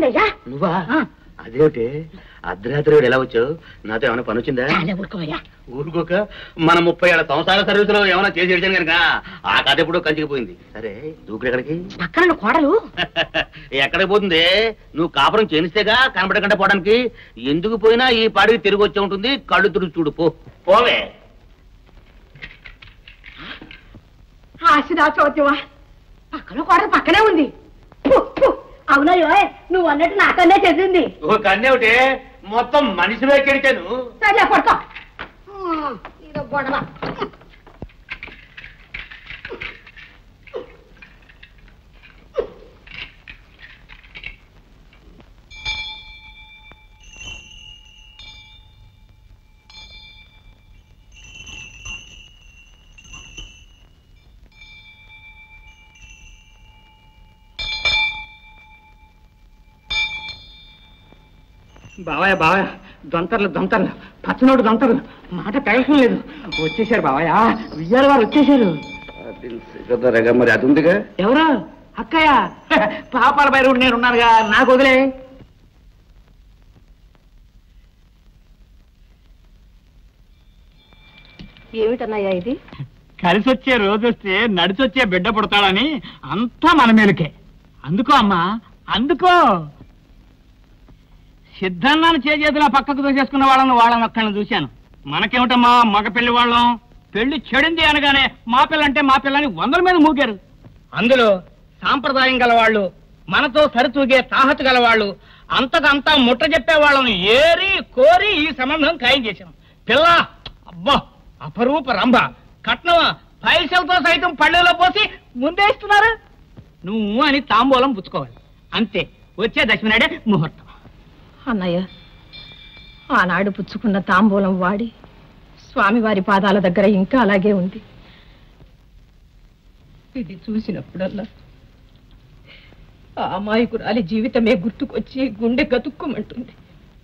నేనయ్యా నువ్వా ఆ. అదేమిటి అర్ధరాత్రి వేళ ఎలా వచ్చావు నాతో ఏమైనా పని వచ్చిందా చాలా ఊరుకోవయ్యా ఊరుకోక మన ముప్పై ఏళ్ళ సంసార సర్వీస్ లో ఏమైనా చేసి విడిచాను కనుక ఆ కథ ఎప్పుడో కంచికిపోయింది సరే దూకుడు ఎక్కడికి పక్కన కోడలు ఎక్కడికి పోతుంది నువ్వు కాపురం చేనిస్తేగా కనబడకుండా పోవడానికి ఎందుకు పోయినా ఈ పాడికి తిరిగి వచ్చే ఉంటుంది కళ్ళు తుడిచి చూడు పో పోవే ఆశదా చోద్యమా పక్కన కోడలు పక్కనే ఉంది ఫు, ఫు. అవునయ్యో నువ్వు అన్నట్టు నాకన్నే చేసింది ఓ కన్నేమిటి మొత్తం మనిషిలో కెడిచాను సరే పడుకో ఇదో గొడవ బావయ్య బావయ్య దొంతర్లు దొంతర్లు పచ్చనోడు దొంతర్లు మాట పెరగడం లేదు వచ్చేసారు బావయ్య విజయాల వారు వచ్చేసారు మరి అది ఉందిగా ఎవరు అక్కయ్య పాపాల బైరుడు నేను ఉన్నానుగా నాకు వదిలే ఏమిటన్నయ్యా ఇది కలిసి వచ్చే రోజు వస్తే నడిచొచ్చే బిడ్డ పుడతాడని అంతా మన మేలుకే అందుకో అమ్మా అందుకో సిద్ధన్నాను చేజేతులా పక్కకు దూసేసుకున్న వాళ్ళని వాళ్ళని ఒక్కళ్ళని చూశాను మనకేమిటమ్మా మగ పెళ్లి వాళ్ళం పెళ్లి చెడింది అనగానే మా పిల్లంటే మా పిల్లని వందల మీద మూగారు అందులో సాంప్రదాయం గలవాళ్ళు మనతో సరితూగే తాహతు గలవాళ్ళు అంతకంతా ముట్ట చెప్పే వాళ్ళని ఏరి కోరి ఈ సంబంధం ఖాయం చేశాం పిల్ల అబ్బా అపరూప రంభ కట్నం పైసలతో సైతం పళ్ళెలో పోసి ముందే ఇస్తున్నారు నువ్వు అని తాంబూలం పుచ్చుకోవాలి అంతే వచ్చే దశమి నాడే ముహూర్తం అన్నయ్య ఆనాడు పుచ్చుకున్న తాంబూలం వాడి స్వామివారి పాదాల దగ్గర ఇంకా అలాగే ఉంది ఇది చూసినప్పుడల్లా ఆ అమాయకురాలి జీవితమే గుర్తుకొచ్చి గుండె గతుక్కుమంటుంది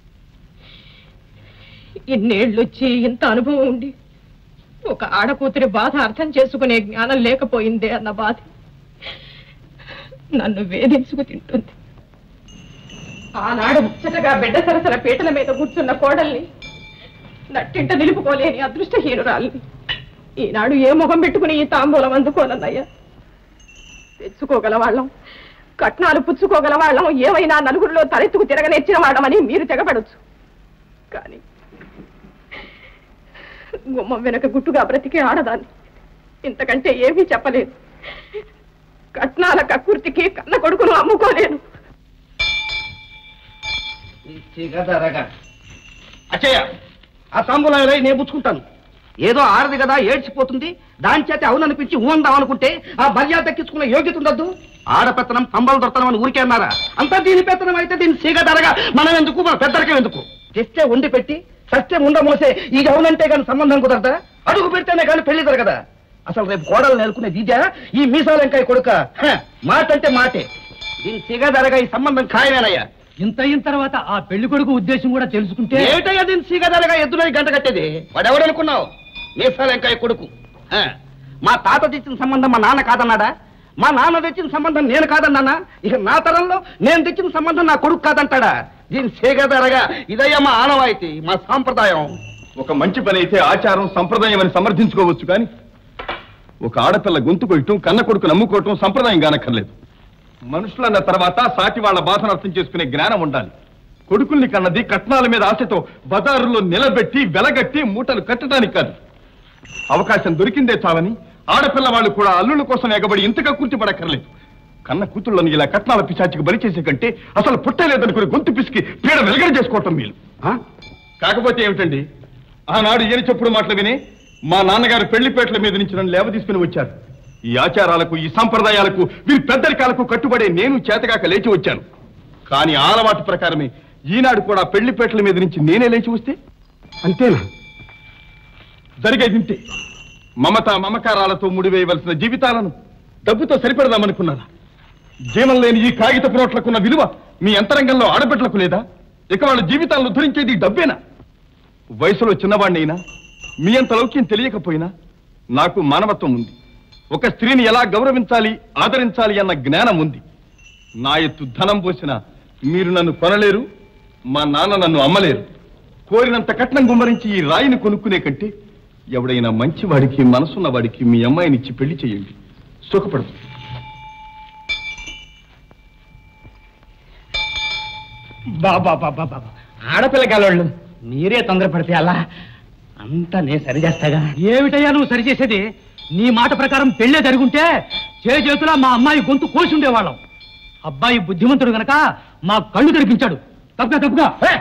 ఇన్నేళ్ళొచ్చి ఇంత అనుభవం ఉండి ఒక ఆడకూతురి బాధ అర్థం చేసుకునే జ్ఞానం లేకపోయిందే అన్న బాధ నన్ను వేధించుకు తింటుంది ఆనాడు ముచ్చటగా బిడ్డ సరసల పీటల మీద కూర్చున్న కోడల్ని నట్టింట నిలుపుకోలేని అదృష్టహీనురాల్ని ఈనాడు ఏ ముఖం పెట్టుకుని ఈ తాంబూలం అందుకోనన్నయ్యా తెచ్చుకోగల వాళ్ళం కట్నాలు పుచ్చుకోగల వాళ్ళం ఏమైనా నలుగురిలో తలెత్తుకు తిరగనేర్చిన వాళ్ళమని మీరు తెగపడొచ్చు కానీ గుమ్మం వెనక గుట్టుగా బ్రతికే ఆడదాన్ని ఇంతకంటే ఏమీ చెప్పలేదు కట్నాల కక్కుర్తికి కన్న కొడుకును అమ్ముకోలేను అచ్చయ్య ఆ తాంబూలం ఇలా నేను పుచ్చుకుంటాను ఏదో ఆరది కదా ఏడ్చిపోతుంది దాని చేత అవుననిపించి ఊందాం అనుకుంటే ఆ మర్యాద దక్కించుకున్న యోగ్యత ఉండద్దు ఆడపెత్తనం పంబలు దొరతనం అని ఊరికే అన్నారా అంతా దీని పెత్తనం అయితే దీన్ని సీగ ధరగా మనం ఎందుకు మన పెద్దరికం ఎందుకు తెస్తే ఉండి పెట్టి సస్తే ఉండ మోసే ఈ అవునంటే కానీ సంబంధం కుదరదా అడుగు పెడితేనే కానీ పెళ్లి జరగదా అసలు రేపు కోడలు నేర్చుకునే ఇదే ఈ మీసాలంకాయ కొడుక హ, మాట అంటే మాటే దీని సీగ ధరగా ఈ సంబంధం ఖాయమేనయ్యా ఇంత అయిన తర్వాత ఆ పెళ్లి కొడుకు ఉద్దేశం కూడా తెలుసుకుంటే ఏమిటయ్యా దీన్ని సీగదారగా ఎద్దులని గంట కట్టేది వాడెవడనుకున్నావు మీసాలంకాయ కొడుకు ఆ, మా తాత తెచ్చిన సంబంధం మా నాన్న కాదన్నాడా మా నాన్న తెచ్చిన సంబంధం నేను కాదన్నానా ఇక నా తరంలో నేను తెచ్చిన సంబంధం నా కొడుకు కాదంటాడా దీని సీగదారగా ఇదయ్యా మా ఆనవాయితీ మా సాంప్రదాయం ఒక మంచి పని అయితే ఆచారం సంప్రదాయం అని సమర్థించుకోవచ్చు కానీ ఒక ఆడపిల్ల గొంతు కొయ్యటం కన్న కొడుకు నమ్ముకోవటం సంప్రదాయం కానక్కర్లేదు మనుషులన్న తర్వాత సాటి వాళ్ళ బాధను అర్థం చేసుకునే జ్ఞానం ఉండాలి కొడుకుల్ని కన్నది కట్నాల మీద ఆశతో బజారులో నిలబెట్టి వెలగట్టి మూటలు కట్టడానికి కాదు అవకాశం దొరికిందే చాలని ఆడపిల్ల వాళ్ళు కూడా అల్లుళ్ళ కోసం ఎగబడి ఇంతగా కూర్చోబడక్కర్లేదు కన్న కూతుళ్ళని ఇలా కట్నాల పిశాచికి బలి చేసే కంటే అసలు పుట్టలేదనుకుని గొంతు పిసికి పీడ వెలగడ చేసుకోవటం మీరు ఆ? కాకపోతే ఏమిటండి ఆనాడు ఏని చెప్పుడు మాటలు విని మా నాన్నగారు పెళ్లిపేటల మీద నుంచి నన్ను లేవ తీసుకుని వచ్చారు ఈ ఆచారాలకు ఈ సంప్రదాయాలకు వీరి పెద్దరికాలకు కట్టుబడే నేను చేతగాక లేచి వచ్చాను కానీ ఆ అలవాటు ప్రకారమే ఈనాడు కూడా పెళ్లిపేటల మీద నుంచి నేనే లేచి వస్తే అంతేనా జరిగేది ఇంతే మమత మమకారాలతో ముడివేయవలసిన జీవితాలను డబ్బుతో సరిపెడదామనుకున్నారా జీవం లేని ఈ కాగితపు నోట్లకున్న విలువ మీ అంతరంగంలో ఆడబిడ్డలకు లేదా ఇక వాళ్ళ జీవితాలను ఉద్ధరించేది ఈ డబ్బేనా వయసులో చిన్నవాణ్ణైనా మీ అంత లౌక్యం తెలియకపోయినా నాకు మానవత్వం ఉంది ఒక స్త్రీని ఎలా గౌరవించాలి ఆదరించాలి అన్న జ్ఞానం ఉంది నా ఎత్తు ధనం పోసిన మీరు నన్ను కొనలేరు మా నాన్న నన్ను అమ్మలేరు కోరినంత కట్నం గుమ్మరించి ఈ రాయిని కొనుక్కునే కంటే ఎవడైనా మంచివాడికి మనసున్న వాడికి మీ అమ్మాయినిచ్చి పెళ్లి చేయండి సుఖపడదు బాబా బాబా బాబా ఆడపిల్ల గలవాళ్ళు మీరే తొందరపడితే అలా అంతా నేను సరి చేస్తాగా ఏమిటయ్యా నువ్వు సరి చేసేది నీ మాట ప్రకారం పెళ్ళే జరుగుంటే చే చేతులా మా అమ్మాయి గొంతు కోసి ఉండేవాళ్ళం అబ్బాయి బుద్ధిమంతుడు గనక మా కళ్ళు తెరిపించాడు తప్పుగా తప్పుగా ఏ!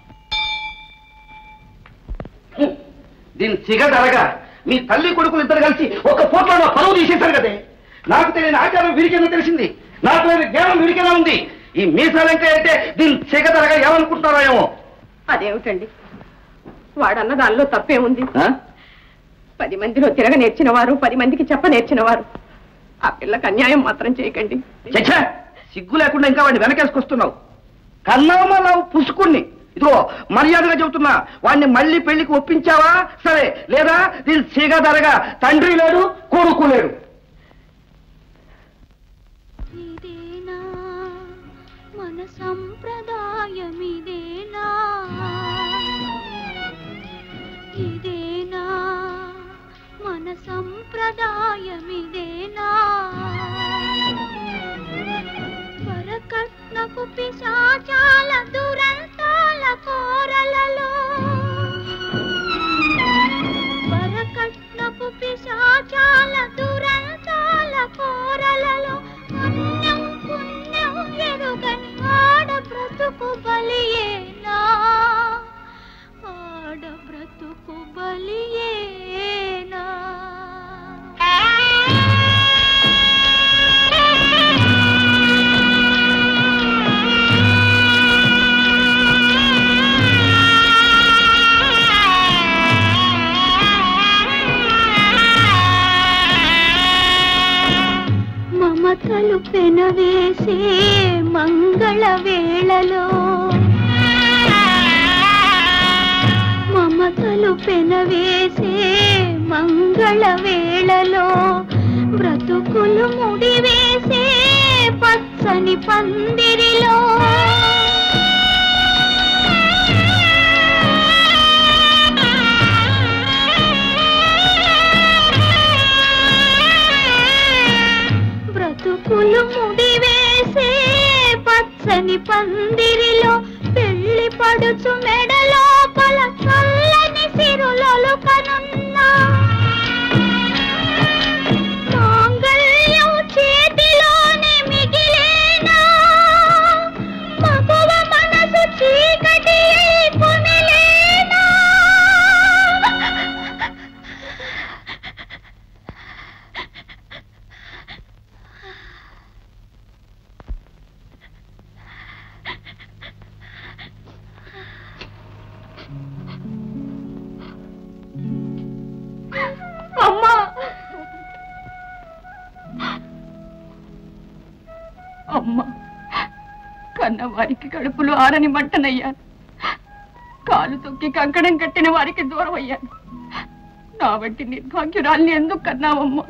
దీని సిగదరగా మీ తల్లి కొడుకులు ఇద్దరు కలిసి ఒక ఫోటోలో పరువు తీసేశారు కదే నాకు తెలియని ఆచారం వీరికైనా తెలిసింది నాకు తెలియని జ్ఞానం వీరికైనా ఉంది ఈ మీసాలంక అయితే దీని సిగదరగా ఏమనుకుంటున్నారో ఏమో అదేమిటండి వాడన్న దానిలో తప్పే ఉంది ఆ? పది మందిలో తిరగ నేర్చిన వారు పది మందికి చెప్ప నేర్చిన వారు ఆ పిల్లకి అన్యాయం మాత్రం చేయకండి చచ్చా సిగ్గు లేకుండా ఇంకా వాడిని వెనకేసుకొస్తున్నావు కన్నామా నావు పుసుకుణ్ణి ఇదిగో మర్యాదగా చెబుతున్నా వాడిని మళ్ళీ పెళ్లికి ఒప్పించావా సరే లేదా దీని సిగదరగా తండ్రి లేడు కొడుకు లేడు ఇదేనా మన సంప్రదాయమిదేనా ఇదేనా మన సంప్రదాయమిదేనా వరకట్నపు పిశాచాల దురంతాల కోరలలో వరకట్నపు పిశాచాల దురంతాల కోరలలో పుణ్యం పుణ్యం ఎరుగని ఆడ బ్రతుకు బలియేనా ఆడ బ్రతుకు బలియేనా మమతలు పెనవేసే మంగళ వేళలో మమతలు పెనవేసే మంగళ వేళలో బ్రతుకులు ముడివేసే పచ్చని పందిరిలో బ్రతుకులు ముడివేసే పచ్చని పందిరిలో పెళ్లి పడుచు మెడలోపల చల్లని సిరులలు కనున్నా మాంగళ్యం చేతిలోనే మిగిలేనా మగువ మనసు చీకటి అయి కొనలేనా అమ్మా అమ్మ కన్న వారికి కడుపులో ఆరని మంటనయ్యాను కాలు తొక్కి కంకణం కట్టిన వారికి దూరం అయ్యాను నా వంటి నిర్భాగ్యురాల్ని ఎందుకు కన్నావమ్మా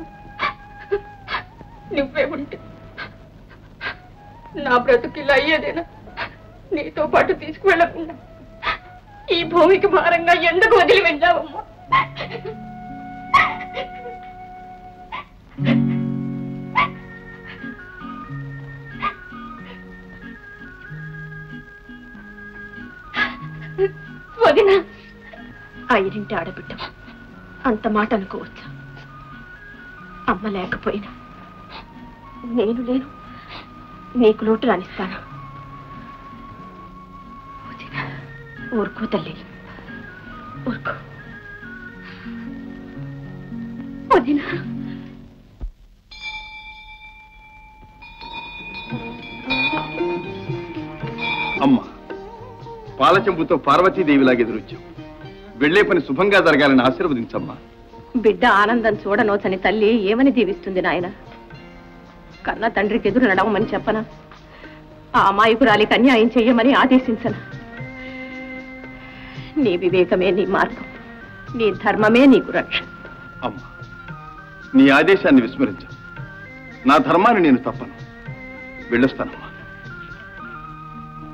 నువ్వే ఉంటే నా బ్రతుకు ఇలా అయ్యేదేనా నీతో పాటు తీసుకువెళ్ళకుండా ఈ భూమికి భారంగా ఎందుకు వదిలి వెళ్ళావమ్మా వదిన ఆ ఇరింటి ఆడబిడ్డ అంత మాట అనుకోవచ్చు అమ్మ లేకపోయినా నేను లేను నీకు లోటు రానిస్తాను వదిన, ఊరుకో తల్లి ఊరుకో వదినా అమ్మ పాలచెంపుతో పార్వతీదేవిలాగా ఎదురొచ్చావు వెళ్లే పని శుభంగా జరగాలని ఆశీర్వదించమ్మా బిడ్డ ఆనందం చూడనోచని తల్లి ఏమని దీవిస్తుంది నాయన కన్న తండ్రికి ఎదురు నడవమని చెప్పనా ఆ అమాయకురాలికి అన్యాయం చెయ్యమని ఆదేశించను నీ వివేకమే నీ మార్గం నీ ధర్మమే నీకు రక్ష అమ్మా నీ ఆదేశాన్ని విస్మరించు నా ధర్మాన్ని నేను తప్పను వెళ్ళొస్తానమ్మా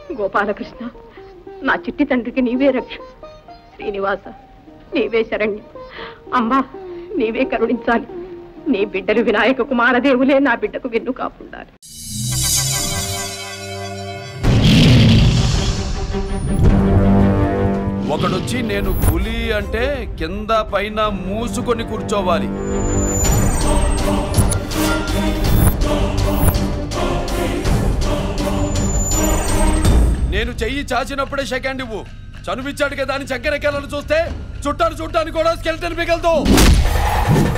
గోపాలకృష్ణ నా చిట్టి తండ్రికి నీవే రక్ష శ్రీనివాస నీవే శరణ్యం అమ్మా నీవే కరుణించాలి నీ బిడ్డలు వినాయక కుమారదేవులే నా బిడ్డకు వెన్ను కాపుండాలి ఒకడొచ్చి నేను పులి అంటే కింద పైన మూసుకొని కూర్చోవాలి నేను చెయ్యి చాచినప్పుడే సెకండ్ ఇవ్వు చనువిచ్చాడు కదా అని చక్కెర చూస్తే చుట్టాను చుట్టాను కూడా స్కెల్టన్ మిగలదు